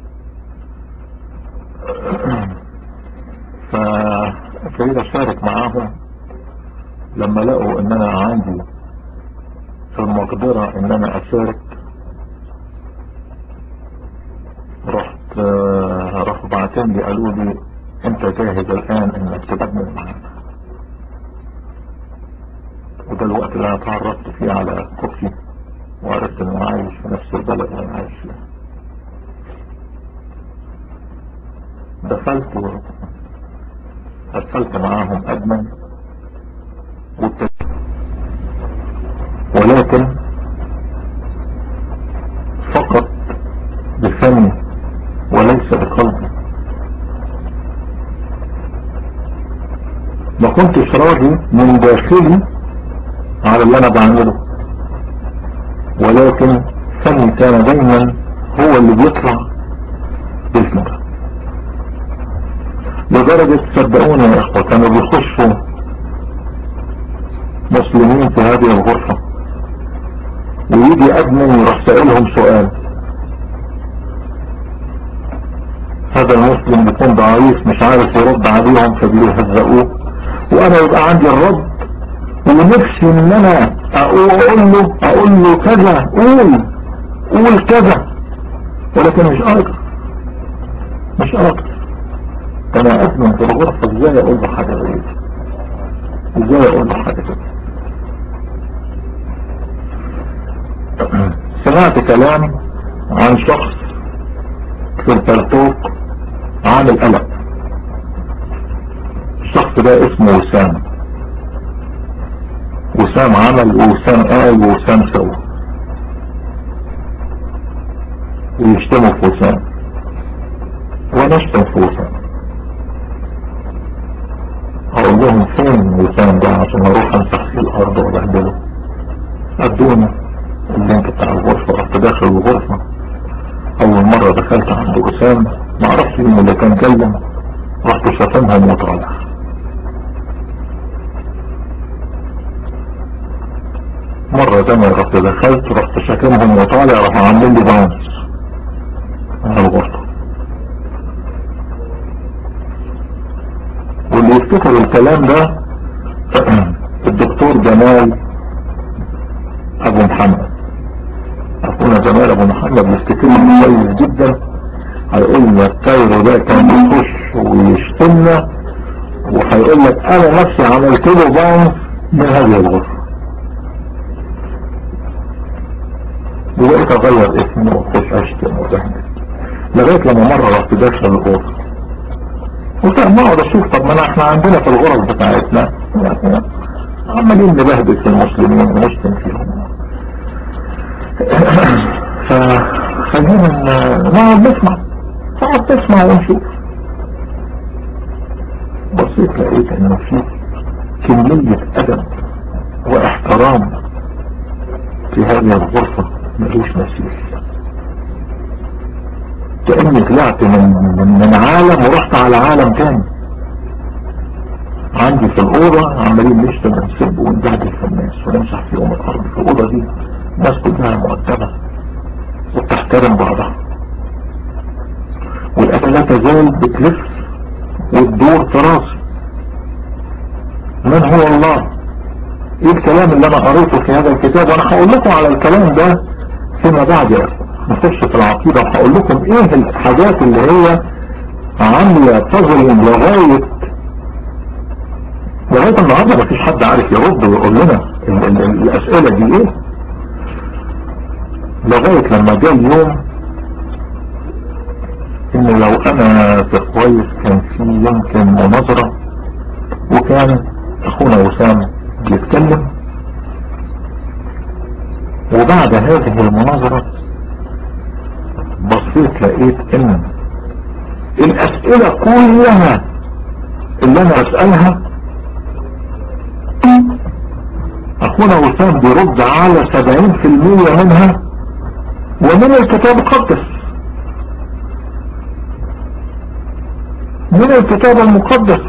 فابتديت أشارك معاهم لما لقوا إن أنا عندي في المقدرة إن أنا أشارك رحت راحوا بعتين لي قالوا لي أنت جاهز الآن إنك تقدم معانا وده الوقت اللي انا اتعرفت فيه على كوكي وعرفت انه عايش في نفس البلد اللي انا عايش فيها دخلت و... دخلت معاهم ادمن والت... ولكن فقط بفمي وليس بقلبي ما كنتش راضي من داخلي على اللي انا بعمله ولكن فمي كان دايما هو اللي بيطلع باسمه لدرجة صدقوني يا اخوة كانوا بيخشوا مسلمين في هذه الغرفة ويجي ادمن يروح سائلهم سؤال هذا المسلم بيكون ضعيف مش عارف يرد عليهم فبيهزقوه وانا يبقى عندي الرد ونفسي ان انا اقول له اقول له كذا قول قول كذا ولكن مش قادر مش قادر انا ادمن في الغرفة ازاي اقول له حاجة غريبة ازاي اقول له حاجة كده سمعت كلام عن شخص في البلتوك عامل قلق الشخص ده اسمه وسام وسام عمل وسام قال وسام سوى ويشتموا في وسام ونشتم في وسام اقول لهم فين وسام ده عشان اروح امسح في الارض وبهدله ادوني اللينك بتاع الغرفة رحت داخل الغرفة اول مرة دخلت عند وسام معرفش مين اللي كان كلم رحت شاتمهم وطالع مرة تانية رحت دخلت رحت شاكمهم وطالع راح عاملين لي باونس على الغرفة واللي يفتكر الكلام ده الدكتور جمال ابو محمد اخونا جمال ابو محمد يفتكرني كويس جدا هيقول لك كايرو ده كان بيخش ويشتمنا وهيقول لك انا نفسي عملت له باونس من هذه الغرفة وبقيت اغير اسمي واخش اشتم وتهدد لغاية لما مرة رحت داخل الغرفة قلت ما اقعد اشوف طب ما احنا عندنا في الغرف بتاعتنا عمالين نبهدل في المسلمين ونشتم فيهم فخلينا نقعد نسمع نقعد نسمع ونشوف بصيت لقيت انه في كمية ادب واحترام في هذه الغرفة ملوش مثيل كأني طلعت من, من عالم ورحت على عالم تاني عندي في الأوضة عمالين نشتم ونسب ونبهدل في الناس ونمسح في يوم الأرض في الأوضة دي الناس كلها مؤدبة وبتحترم بعضها والآية لا تزال بتلف وتدور في راسي من هو الله ايه الكلام اللي انا قريته في هذا الكتاب وانا هقول لكم على الكلام ده فيما بعد يا نخش في العقيدة وهقول لكم ايه الحاجات اللي هي عاملة تظلم لغاية لغاية النهاردة مفيش حد عارف يرد ويقول لنا ال ال ال الاسئلة دي ايه لغاية لما جاء يوم ان لو انا في كويس كان في يمكن مناظرة وكان اخونا وسام بيتكلم وبعد هذه المناظرة بصيت لقيت ان الاسئلة كلها اللي انا اسألها اخونا وسام بيرد على سبعين في المية منها ومن الكتاب المقدس من الكتاب المقدس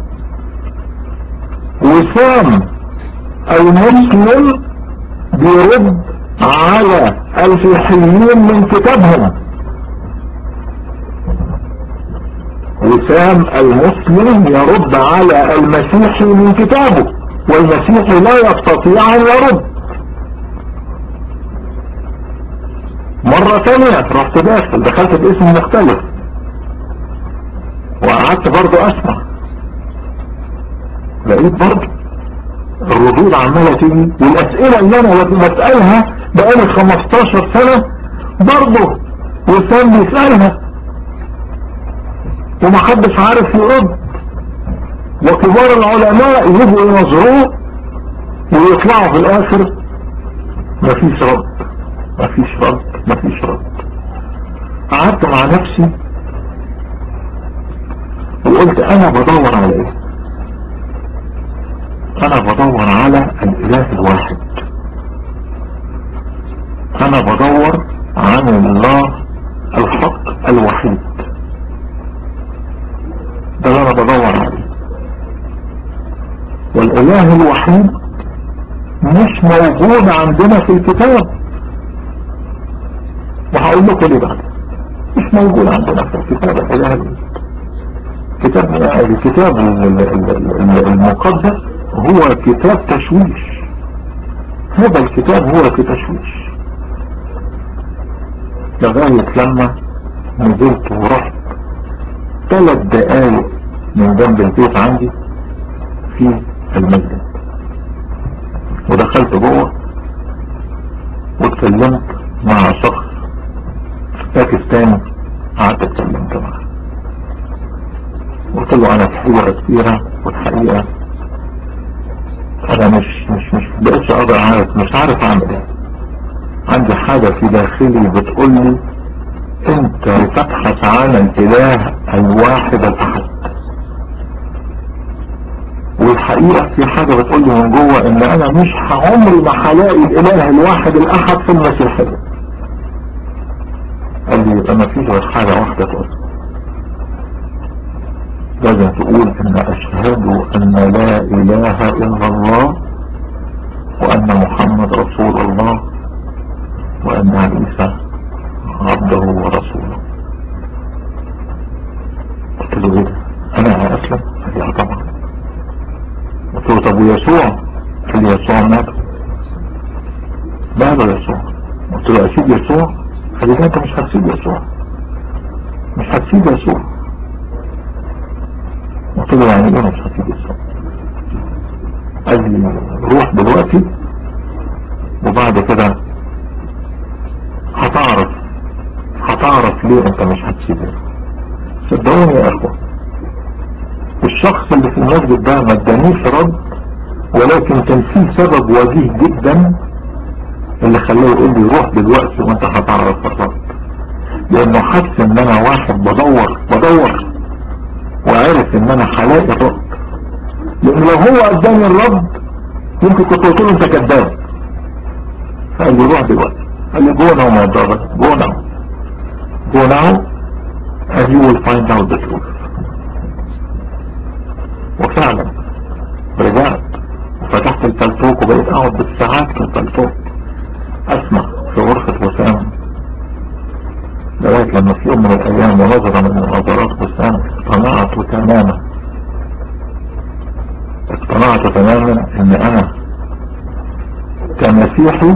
وسام المسلم بيرد على الفيحيين من كتابهم وسام المسلم يرد على المسيحي من كتابه والمسيحي لا يستطيع ان يرد مرة ثانية رحت داخل دخلت باسم مختلف وقعدت برضو اسمع لقيت برضو الردود عمالة تيجي والاسئلة اللي انا بسألها بقالي 15 سنة برضو وسام بيسألها ومحدش عارف يرد وكبار العلماء يجوا ينظروه ويطلعوا في الاخر مفيش رد مفيش رد مفيش رد قعدت مع نفسي وقلت انا بدور على ايه انا بدور على الاله الواحد انا بدور عن الله الحق الوحيد ده اللي انا بدور عليه والاله الوحيد مش موجود عندنا في الكتاب وهقول لكم ليه بعد مش موجود عندنا في الكتاب الاله الوحيد كتاب الكتاب المقدس هو كتاب تشويش هذا الكتاب هو تشويش لغاية لما نزلت ورحت ثلاث دقايق من جنب البيت عندي في المسجد ودخلت جوه واتكلمت مع شخص باكستاني قعدت اتكلمت معاه قلت له انا في حيرة كتيرة والحقيقة انا مش مش مش بقيتش اقدر عارف مش عارف اعمل ايه عندي حاجة في داخلي بتقول لي انت تبحث عن الاله الواحد الاحد والحقيقة في حاجة بتقول لي من جوه ان انا مش عمري ما هلاقي الاله الواحد الاحد في المسيحية قال لي يبقى ما فيش غير حاجة واحدة تقول لازم تقول ان اشهد ان لا اله الا الله وان محمد رسول الله وان عيسى عبده ورسوله قلت له ايه ده انا اسلم قال لي طبعا قلت له طب ويسوع قال لي يسوع مات ماله يسوع قلت له اسيب يسوع قال لي لا انت مش هتسيب يسوع مش هتسيب يسوع قلت له يعني ايه مش هتسيب يسوع قال لي روح دلوقتي وبعد كده هتعرف هتعرف ليه انت مش هتسيبه صدقوني يا اخوة الشخص اللي في المسجد ده ما ادانيش رد ولكن كان في سبب وجيه جدا اللي خلاه يقول لي روح دلوقتي وانت هتعرف الرد لانه حس ان انا واحد بدور بدور وعرف ان انا هلاقي الرد لان لو هو اداني الرد يمكن كنت قلت له انت كذاب قال لي روح دلوقتي قال لي go now my brother go now go now and you will find out the truth وفعلا رجعت وفتحت الفلتوك وبقيت اقعد بالساعات في الفلتوك اسمع في غرفة وسام لغاية لما في يوم من الايام ونظرة من مناظرات وسام اقتنعت تماما اقتنعت تماما ان انا كمسيحي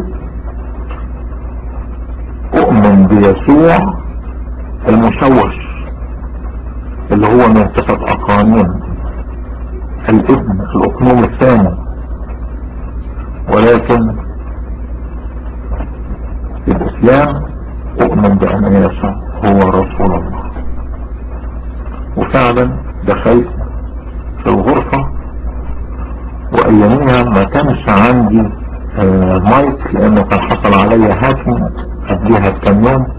اؤمن بيسوع المشوش اللي هو من ستة اقانيم الابن الاقنوم الثاني ولكن في الاسلام اؤمن بان يسوع هو رسول الله وفعلا دخلت في الغرفة واياميها ما كانش عندي آه مايك لانه كان حصل عليا هاكينج قبلها بكام يوم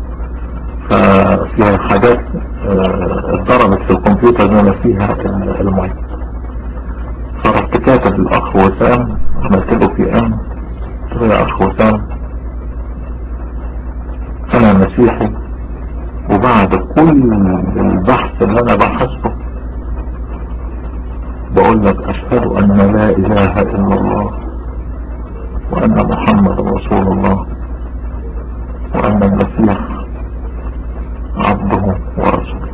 ففيها حاجات آه اتضربت في الكمبيوتر بما فيها المايك فرحت كاتب الاخ وسام عملت له في ام قلت له يا اخ وسام انا مسيحي وبعد كل البحث اللي انا بحثته بقول لك اشهد ان لا اله الا الله وان محمد رسول الله وان المسيح عبده ورسوله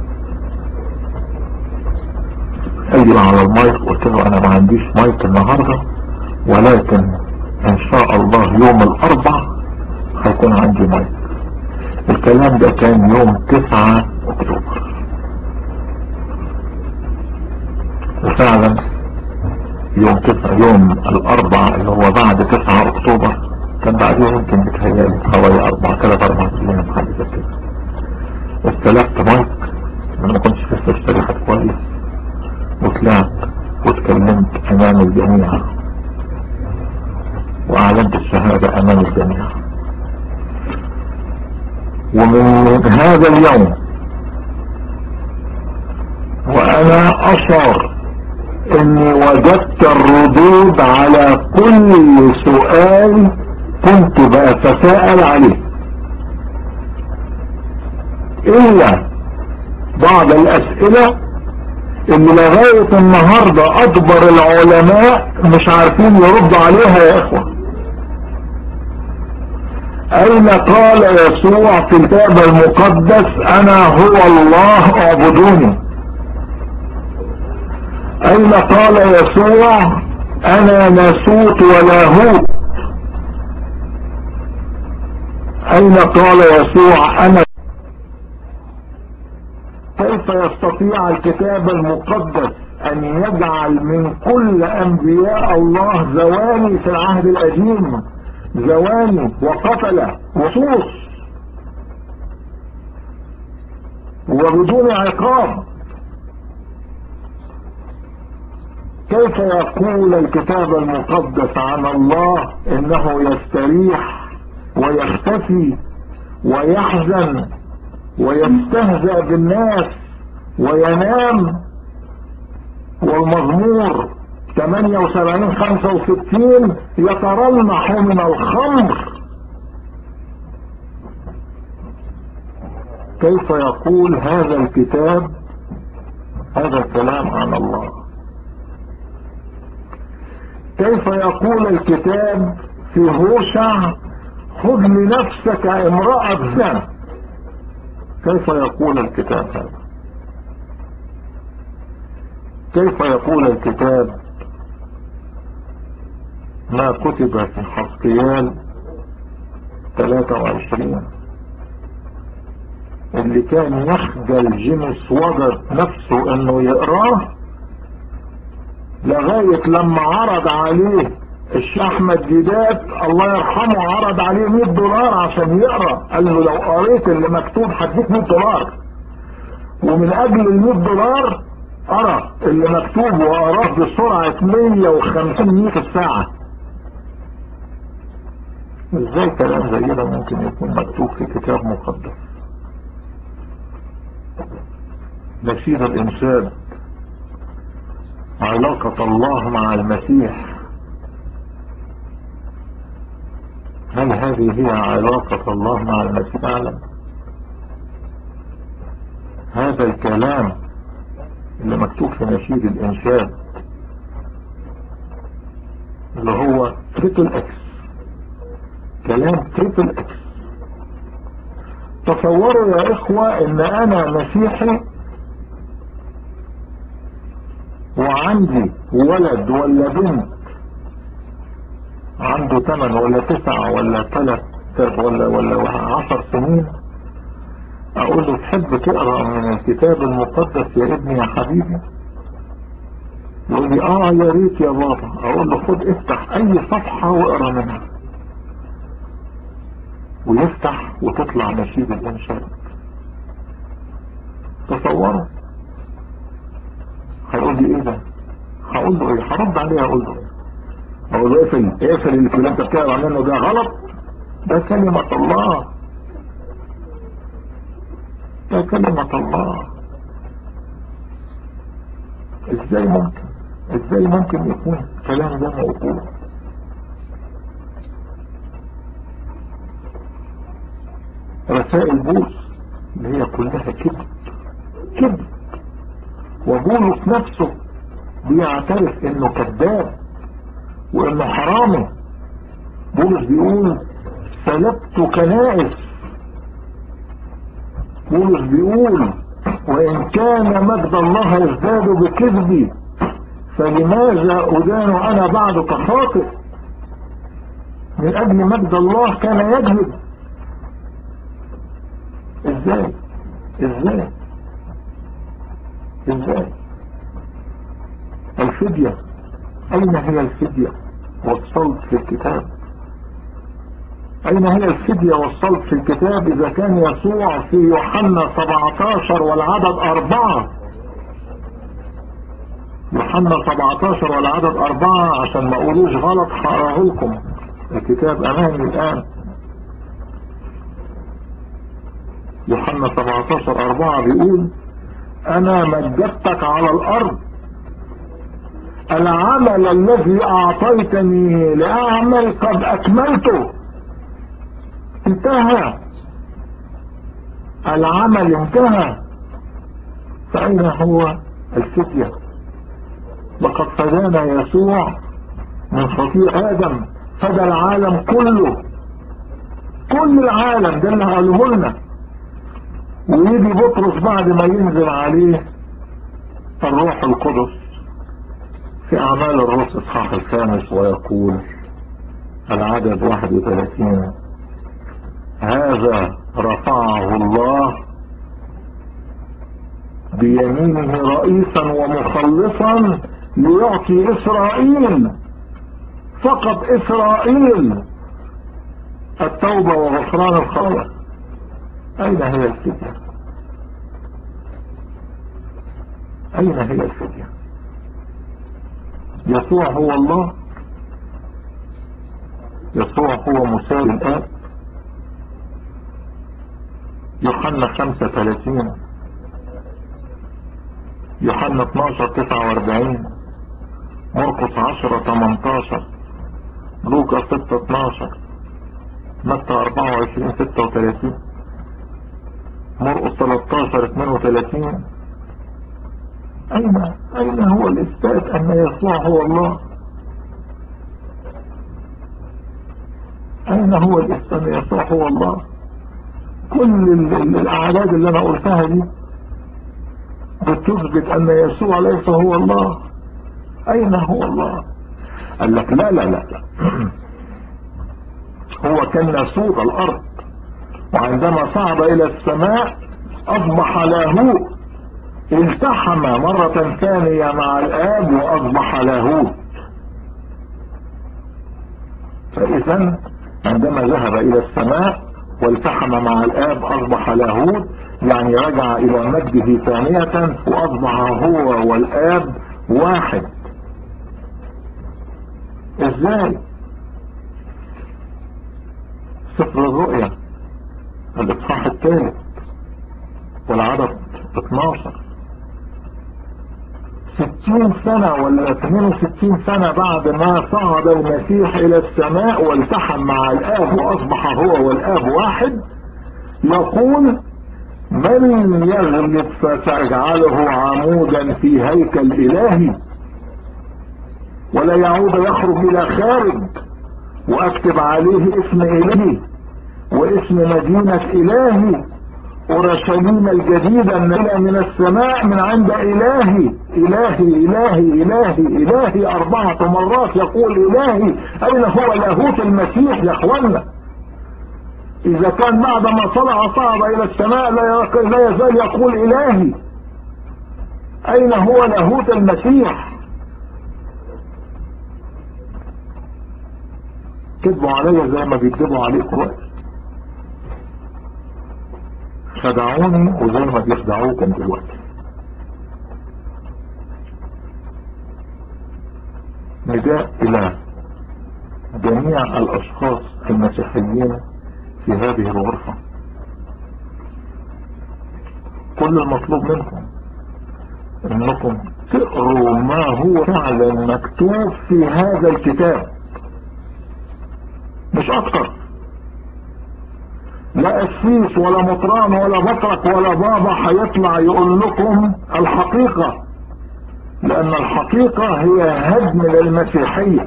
اجي على المايك قلت له انا ما عنديش مايك النهاردة ولكن ان شاء الله يوم الاربع هيكون عندي مايك الكلام ده كان يوم تسعة اكتوبر وفعلا يوم تسعة يوم الاربع اللي هو بعد تسعة اكتوبر كان بعدين يمكن بتهيألي حوالي اربع ثلاث اربع ايام حاجة زي كده استلفت مايك انا ما كنتش لسه اشتريت كويس وطلعت واتكلمت امام الجميع واعلنت الشهادة امام الجميع ومن هذا اليوم وانا اشعر اني وجدت الردود على كل سؤال كنت بتساءل عليه الا بعض الاسئلة اللي لغاية النهاردة اكبر العلماء مش عارفين يردوا عليها يا اخوة اين قال يسوع في الكتاب المقدس انا هو الله اعبدوني اين قال يسوع انا ناسوت ولاهوت اين قال يسوع انا كيف يستطيع الكتاب المقدس ان يجعل من كل انبياء الله زواني في العهد القديم زواني وقتلة وصوص وبدون عقاب كيف يقول الكتاب المقدس عن الله انه يستريح ويختفي ويحزن ويستهزأ بالناس وينام والمزمور 78 65 يترنح من الخمر كيف يقول هذا الكتاب هذا الكلام عن الله كيف يقول الكتاب في هوشع خذ لنفسك امرأة زنا كيف يقول الكتاب هذا كيف يقول الكتاب ما كتب في حسقيال 23 اللي كان يخجل جيمس وجد نفسه انه يقراه لغاية لما عرض عليه الشيخ احمد جداد الله يرحمه عرض عليه 100 دولار عشان يقرا قال له لو قريت اللي مكتوب هديك 100 دولار ومن اجل ال 100 دولار قرا اللي مكتوب وقراه بسرعه 150 ميل في الساعه ازاي كلام زي ده ممكن يكون مكتوب في كتاب مقدس نشيد الانسان علاقة الله مع المسيح هل هذه هي علاقة الله مع المسيح أعلم هذا الكلام اللي مكتوب في نشيد الإنشاد اللي هو تريبل اكس كلام تريبل اكس تصوروا يا اخوة ان انا مسيحي وعندي ولد ولا بنت عنده ثمان ولا تسعة ولا ثلاث ولا ولا عشر سنين اقول له تحب تقرا من الكتاب المقدس يا ابني يا حبيبي يقول لي اه يا ريت يا بابا اقول له خد افتح اي صفحة واقرا منها ويفتح وتطلع نشيد الانشاد تصوروا هيقول لي ايه ده هقول له ايه هرد عليه اقول له ايه اقول له اقفل اقفل اللي انت بتقرا منه ده غلط ده كلمة الله ده كلمة الله ازاي ممكن ازاي ممكن يكون الكلام ده موجود رسائل بولس اللي هي كلها كذب كذب وبولس نفسه بيعترف انه كذاب وانه حرامي بولس بيقول سلبت كنائس بولس بيقول وإن كان مجد الله يزداد بكذبي فلماذا أدان أنا بعد كخاطئ من أجل مجد الله كان يكذب إزاي إزاي إزاي الفدية أين هي الفدية والصلب في الكتاب أين هي الفدية والصلب في الكتاب إذا كان يسوع في يوحنا 17 والعدد أربعة يوحنا 17 والعدد أربعة عشان ما أقولوش غلط هقراه لكم الكتاب أمامي الآن يوحنا 17 أربعة بيقول أنا مجدتك على الأرض العمل الذي أعطيتني لأعمل قد أكملته انتهى العمل انتهى فأين هو الفتية لقد فدانا يسوع من خطيئ آدم فدى العالم كله كل العالم ده اللي قاله لنا ويجي بطرس بعد ما ينزل عليه الروح القدس في أعمال الرسل الصحاح الخامس ويقول العدد 31 هذا رفعه الله بيمينه رئيسا ومخلصا ليعطي إسرائيل فقط إسرائيل التوبة وغفران الخطايا أين هي الفدية أين هي الفدية يسوع هو الله يسوع هو مساوي الآب يوحنا 35 يوحنا 12 49 مرقس 10 18 لوكا 6 12 متى 24 36 مرقس 13 32 أين أين هو الإثبات أن يسوع هو الله أين هو الإثبات أن يسوع هو الله كل الأعداد اللي أنا قلتها دي بتثبت أن يسوع ليس هو الله أين هو الله قال لك لا لا لا, لا. هو كان نسوط الأرض وعندما صعد إلى السماء أصبح لاهوت التحم مرة ثانية مع الآب وأصبح لاهوت فإذا عندما ذهب إلى السماء والتحم مع الآب أصبح لاهوت يعني رجع إلى مجده ثانية وأصبح هو والآب واحد إزاي سفر الرؤيا الإصحاح الثالث والعدد 12 ستين سنة ولا 62 سنة بعد ما صعد المسيح الى السماء والتحم مع الاب واصبح هو والاب واحد يقول من يغلب فسأجعله عمودا في هيكل الهي ولا يعود يخرج الى خارج واكتب عليه اسم الهي واسم مدينة الهي أورشليم الجديدة النازلة من السماء من عند إلهي إلهي إلهي إلهي إلهي أربعة مرات يقول إلهي أين هو لاهوت المسيح يا أخوانا إذا كان بعد ما طلع صعد إلى السماء لا يزال يقول إلهي أين هو لاهوت المسيح كذبوا عليا زي ما بيكذبوا عليكم دلوقتي خدعوني وزي ما بيخدعوكم دلوقتي نداء الى جميع الاشخاص المسيحيين في هذه الغرفة كل المطلوب منكم انكم تقروا ما هو فعلا مكتوب في هذا الكتاب مش اكتر لا اسيس ولا مطران ولا بطرك ولا بابا هيطلع يقول لكم الحقيقة لان الحقيقة هي هدم للمسيحية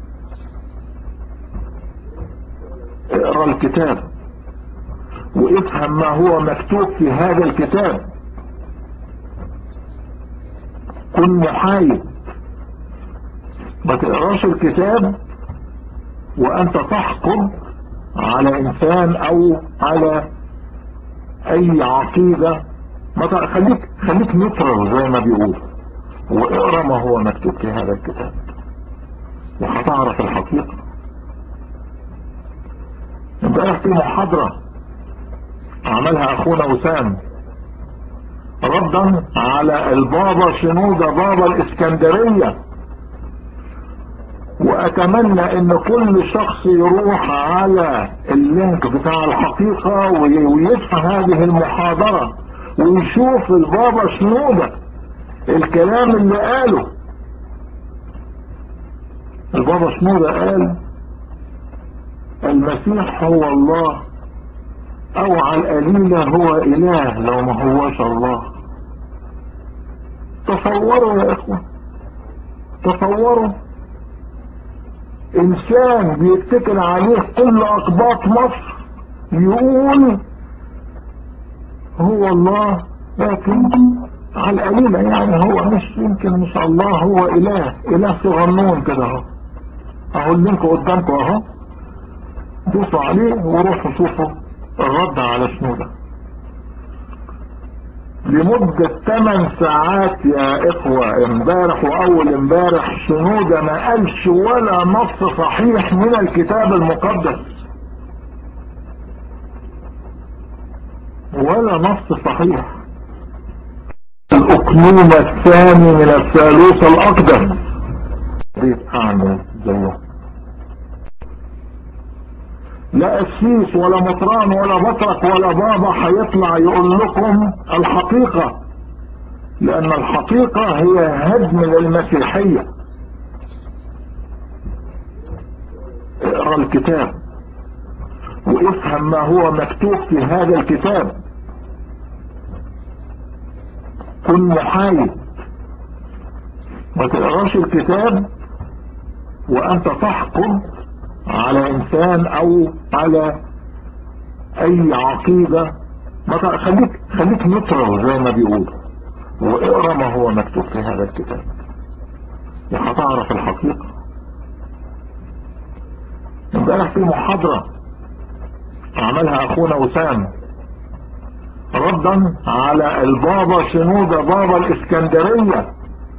اقرا الكتاب وافهم ما هو مكتوب في هذا الكتاب كن محايد ما تقراش الكتاب وانت تحكم على انسان او على اي عقيدة ما خليك خليك نترل زي ما بيقول واقرا ما هو مكتوب في هذا الكتاب وهتعرف الحقيقة امبارح في محاضرة عملها اخونا وسام ردا على البابا شنودة بابا الاسكندرية واتمنى ان كل شخص يروح على اللينك بتاع الحقيقة ويدفع هذه المحاضرة ويشوف البابا شنودة الكلام اللي قاله البابا شنودة قال المسيح هو الله او على القليلة هو اله لو ما هوش الله تصوروا يا اخوة تصوروا انسان بيتكل عليه كل اقباط مصر يقول هو الله لكن على القليلة يعني هو مش يمكن مش الله هو اله اله صغنون كده اهو اهو اللينك قدامكم اهو دوسوا عليه وروحوا شوفوا الرد على شنودة لمدة 8 ساعات يا اخوة امبارح واول امبارح شنودة ما قالش ولا نص صحيح من الكتاب المقدس ولا نص صحيح الاقلوم الثاني من الثالوث الاقدس اعمل زيه لا اسيس ولا مطران ولا بطرك ولا بابا هيطلع يقول لكم الحقيقة لان الحقيقة هي هدم للمسيحية اقرا الكتاب وافهم ما هو مكتوب في هذا الكتاب كن محايد ما تقراش الكتاب وانت تحكم على انسان او على اي عقيدة ما خليك خليك نترل زي ما بيقولوا واقرا ما هو مكتوب في هذا الكتاب وهتعرف الحقيقة امبارح في محاضرة عملها اخونا وسام ردا على البابا شنودة بابا الاسكندرية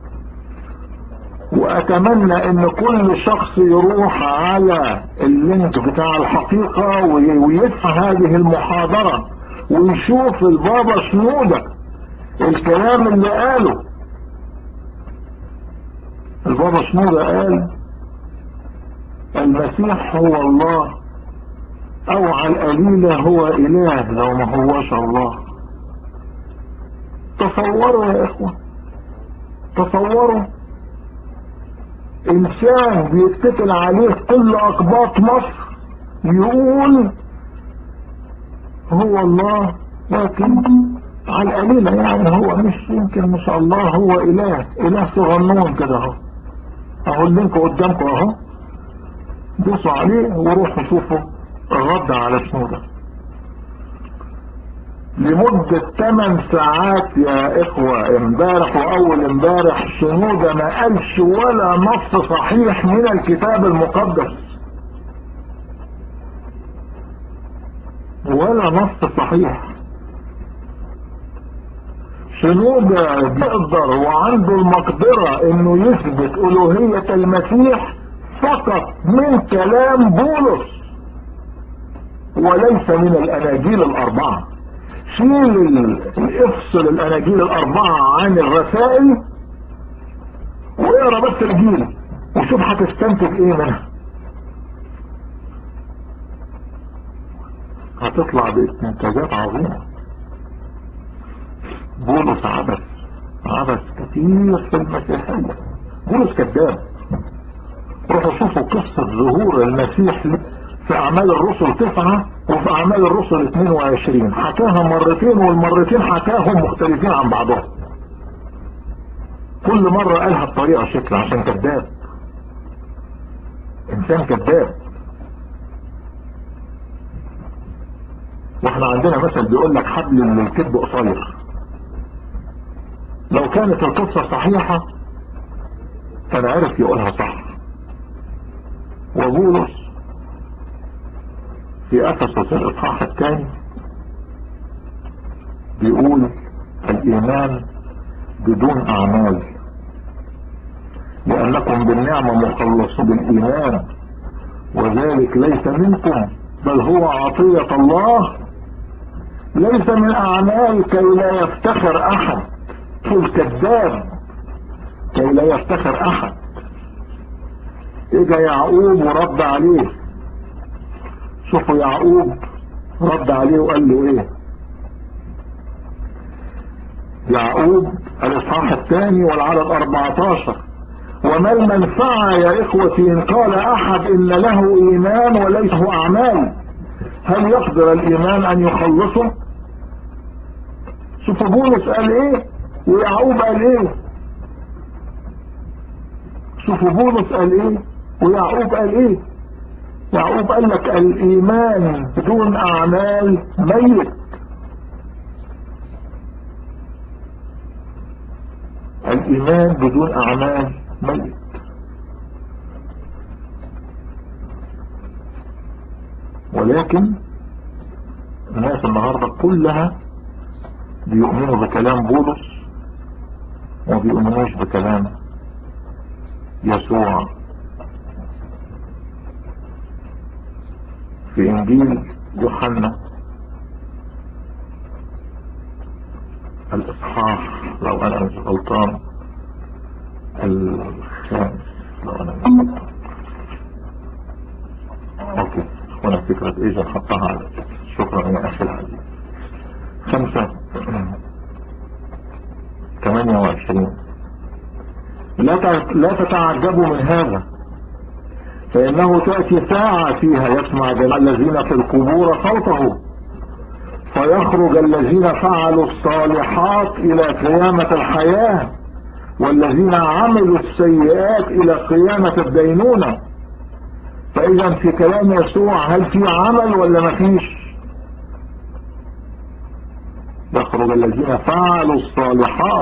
واتمنى ان كل شخص يروح على اللينك بتاع الحقيقة ويدفع هذه المحاضرة ويشوف البابا شنودة الكلام اللي قاله البابا شنودة قال المسيح هو الله او على القليلة هو اله لو ما هوش الله تصوروا يا اخوة تصوروا انسان بيتكل عليه كل اقباط مصر يقول هو الله لكن على القليلة يعني هو مش يمكن مش الله هو اله اله صغنون كده اهو اهو اللينك قدامكم اهو دوسوا عليه وروحوا شوفوا الرد على شنودة لمدة 8 ساعات يا اخوة امبارح واول امبارح شنودة ما قالش ولا نص صحيح من الكتاب المقدس ولا نص صحيح شنودة بيقدر وعنده المقدرة انه يثبت الوهية المسيح فقط من كلام بولس وليس من الاناجيل الاربعة شيل افصل الاناجيل الاربعة عن الرسائل واقرا بس الانجيل وشوف هتستنتج ايه منها هتطلع بمنتجات عظيمة بولس عبث عبث كتير في المسيحية بولس كذاب روحوا شوفوا قصة ظهور المسيح في اعمال الرسل تسعة وفي اعمال الرسل 22 حكاها مرتين والمرتين حكاهم مختلفين عن بعضهم كل مرة قالها بطريقة شكل عشان كذاب انسان كذاب واحنا عندنا مثل بيقول لك حبل الكذب قصير لو كانت القصة صحيحة كان عرف يقولها صح وبولس في افسس الاصحاح الثاني بيقول الايمان بدون اعمال لانكم بالنعمة مخلصون بالايمان وذلك ليس منكم بل هو عطية الله ليس من اعمال كي لا يفتخر احد الكذاب كي لا يفتخر احد اجا يعقوب ورد عليه شوفوا يعقوب رد عليه وقال له ايه يعقوب الاصحاح الثاني والعدد 14 وما المنفعة يا اخوتي ان قال احد ان له ايمان وليس له اعمال هل يقدر الايمان ان يخلصه شوفوا بولس قال ايه ويعقوب قال ايه شوفوا بولس قال ايه ويعقوب قال ايه يعقوب قال لك الايمان بدون اعمال ميت الايمان بدون اعمال ميت ولكن الناس النهاردة كلها بيؤمنوا بكلام بولس وما بيؤمنوش بكلام يسوع في انجيل يوحنا الاصحاح لو انا مش غلطان الخامس لو انا مش غلطان اوكي هنا فكرة ايجا حطها على شكرا يا اخي العزيز خمسة ثمانية وعشرين لا لا تتعجبوا من هذا فإنه تأتي ساعة فيها يسمع جميع الذين في القبور صوته فيخرج الذين فعلوا الصالحات إلى قيامة الحياة والذين عملوا السيئات إلى قيامة الدينونة فإذا في كلام يسوع هل في عمل ولا مفيش يخرج الذين فعلوا الصالحات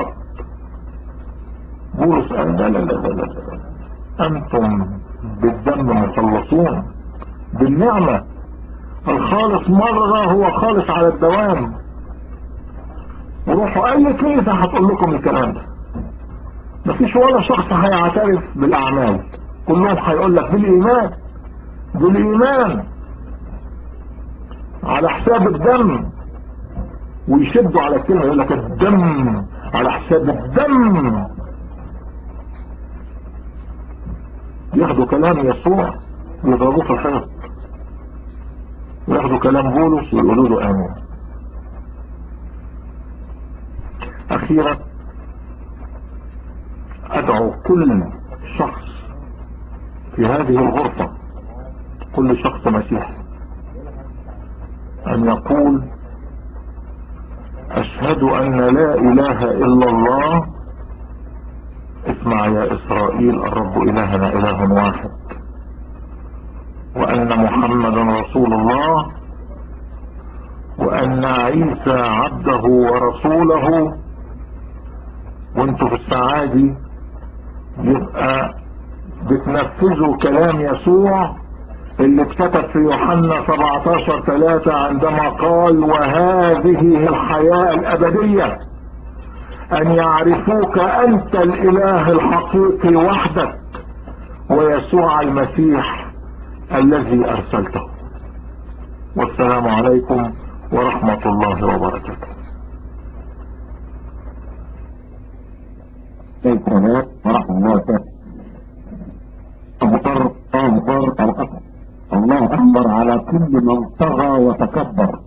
بولس قال لا لا لا لا لا أنتم بالدم مخلصون بالنعمة الخالص مرة هو خالص على الدوام وروحوا اي كنيسة هتقول لكم الكلام ده مفيش ولا شخص هيعترف بالاعمال كلهم هيقول لك بالايمان بالايمان على حساب الدم ويشدوا على الكلمة يقول لك الدم على حساب الدم ياخدوا كلام يسوع ويضربوه في الحيط وياخدوا كلام بولس ويقولوا له امين اخيرا ادعو كل شخص في هذه الغرفة كل شخص مسيحي ان يقول اشهد ان لا اله الا الله اسمع يا اسرائيل الرب الهنا اله واحد وان محمدا رسول الله وان عيسى عبده ورسوله وانتوا في السعادي يبقى بتنفذوا كلام يسوع اللي اتكتب في يوحنا 17 3 عندما قال وهذه الحياة الابدية ان يعرفوك انت الاله الحقيقي وحدك ويسوع المسيح الذي ارسلته والسلام عليكم ورحمة الله وبركاته السلام ورحمة الله وبركاته أبطر أبطر الأكبر الله أكبر على كل من طغى وتكبر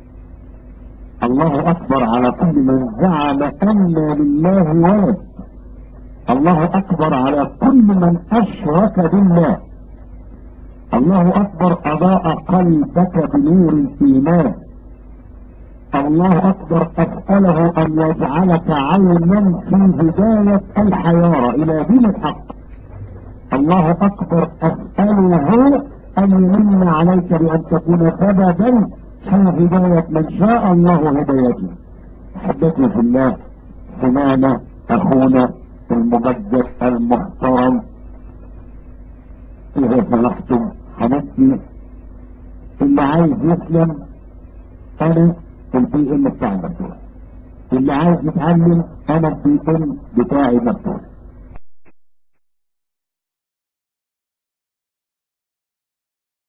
الله أكبر على كل من زعم أن لله ولد الله أكبر على كل من أشرك بالله الله أكبر أضاء قلبك بنور الإيمان الله أكبر أسأله أن يجعلك عونا في هداية الحيارى إلى دين الحق الله أكبر أسأله أن يمن عليك بأن تكون سببا في هداية من شاء الله هدايته حبتي في الله سمعنا أخونا المجدد المحترم إذا سمحتم حبيبتي اللي عايز يسلم أنا البي ام بتاعي مفتوح اللي عايز يتعلم أنا البي ام بتاعي مفتوح